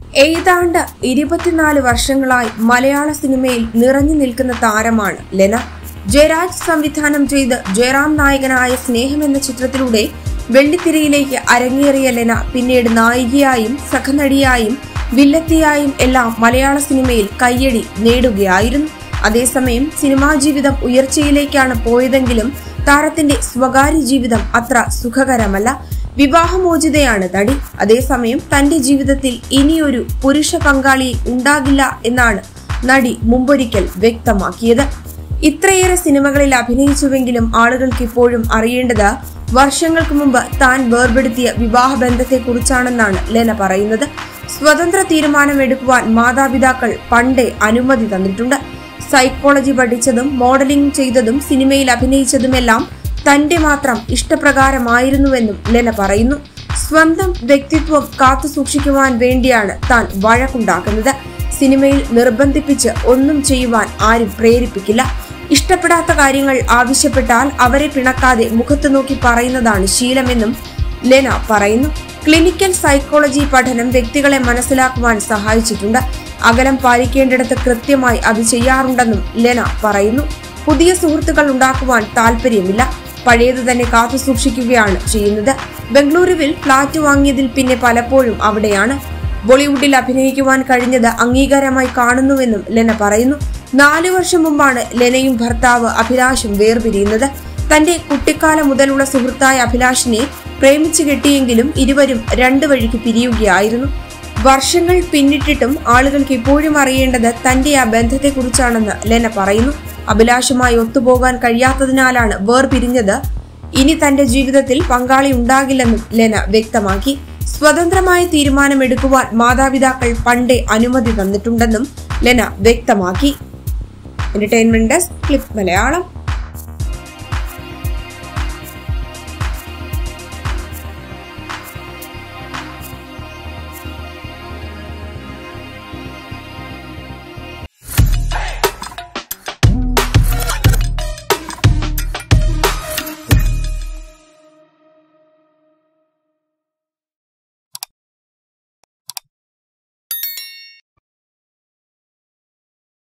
ഏതാണ്ട് ഇരുപത്തിനാല് വർഷങ്ങളായി മലയാള സിനിമയിൽ നിറഞ്ഞു നിൽക്കുന്ന താരമാണ് ലെന ജയരാജ് സംവിധാനം ചെയ്ത് ജയറാം നായകനായ സ്നേഹം എന്ന ചിത്രത്തിലൂടെ വെള്ളിത്തിരയിലേക്ക് അരങ്ങേറിയ ലെന പിന്നീട് നായികയായും സഹനടിയായും വില്ലത്തിയായും എല്ലാം മലയാള സിനിമയിൽ കയ്യടി നേടുകയായിരുന്നു അതേസമയം സിനിമാ ജീവിതം ഉയർച്ചയിലേക്കാണ് പോയതെങ്കിലും താരത്തിന്റെ സ്വകാര്യ ജീവിതം അത്ര സുഖകരമല്ല വിവാഹമോചിതയാണ് നടി അതേസമയം തന്റെ ജീവിതത്തിൽ ഇനിയൊരു പുരുഷ പങ്കാളി ഉണ്ടാകില്ല എന്നാണ് നടി മുമ്പൊരിക്കൽ വ്യക്തമാക്കിയത് ഇത്രയേറെ സിനിമകളിൽ അഭിനയിച്ചുവെങ്കിലും ആളുകൾക്ക് ഇപ്പോഴും അറിയേണ്ടത് വർഷങ്ങൾക്ക് മുമ്പ് താൻ വേർപെടുത്തിയ വിവാഹബന്ധത്തെക്കുറിച്ചാണെന്നാണ് ലെന പറയുന്നത് സ്വതന്ത്ര തീരുമാനമെടുക്കുവാൻ മാതാപിതാക്കൾ പണ്ടേ അനുമതി തന്നിട്ടുണ്ട് സൈക്കോളജി പഠിച്ചതും മോഡലിംഗ് ചെയ്തതും സിനിമയിൽ അഭിനയിച്ചതുമെല്ലാം തന്റെ മാത്രം ഇഷ്ടപ്രകാരമായിരുന്നുവെന്നും ലെന പറയുന്നു സ്വന്തം വ്യക്തിത്വം കാത്തു സൂക്ഷിക്കുവാൻ വേണ്ടിയാണ് താൻ വഴക്കുണ്ടാക്കുന്നത് സിനിമയിൽ നിർബന്ധിപ്പിച്ച് ഒന്നും ചെയ്യുവാൻ ആരും പ്രേരിപ്പിക്കില്ല ഇഷ്ടപ്പെടാത്ത കാര്യങ്ങൾ ആവശ്യപ്പെട്ടാൽ അവരെ പിണക്കാതെ മുഖത്ത് നോക്കി പറയുന്നതാണ് ശീലമെന്നും ലെന പറയുന്നു ക്ലിനിക്കൽ സൈക്കോളജി പഠനം വ്യക്തികളെ മനസ്സിലാക്കുവാൻ സഹായിച്ചിട്ടുണ്ട് അകലം പാലിക്കേണ്ടിടത്ത് കൃത്യമായി അത് ചെയ്യാറുണ്ടെന്നും ലെന പറയുന്നു പുതിയ സുഹൃത്തുക്കൾ ഉണ്ടാക്കുവാൻ താല്പര്യമില്ല പഴയത് തന്നെ കാത്തു സൂക്ഷിക്കുകയാണ് ചെയ്യുന്നത് ബംഗളൂരുവിൽ ഫ്ളാറ്റ് വാങ്ങിയതിൽ പിന്നെ പലപ്പോഴും അവിടെയാണ് ബോളിവുഡിൽ അഭിനയിക്കുവാൻ കഴിഞ്ഞത് അംഗീകാരമായി കാണുന്നുവെന്നും ലെന പറയുന്നു നാലു വർഷം മുമ്പാണ് ലെനയും ഭർത്താവ് അഭിലാഷും വേർപിരിയുന്നത് തന്റെ കുട്ടിക്കാലം മുതലുള്ള സുഹൃത്തായ അഭിലാഷിനെ പ്രേമിച്ചു കെട്ടിയെങ്കിലും ഇരുവരും രണ്ടു വഴിക്ക് പിരിയുകയായിരുന്നു വർഷങ്ങൾ പിന്നിട്ടിട്ടും ആളുകൾക്ക് ഇപ്പോഴും അറിയേണ്ടത് തന്റെ ആ ബന്ധത്തെക്കുറിച്ചാണെന്ന് ലെന പറയുന്നു അഭിലാഷുമായി ഒത്തുപോകാൻ കഴിയാത്തതിനാലാണ് വേർപിരിഞ്ഞത് ഇനി തന്റെ ജീവിതത്തിൽ പങ്കാളി ഉണ്ടാകില്ലെന്നും ലെന വ്യക്തമാക്കി സ്വതന്ത്രമായ തീരുമാനമെടുക്കുവാൻ മാതാപിതാക്കൾ പണ്ടേ അനുമതി തന്നിട്ടുണ്ടെന്നും ലെന വ്യക്തമാക്കി എന്റർടൈൻമെന്റ് ഡെസ്ക് ക്ലിപ്പ് മലയാളം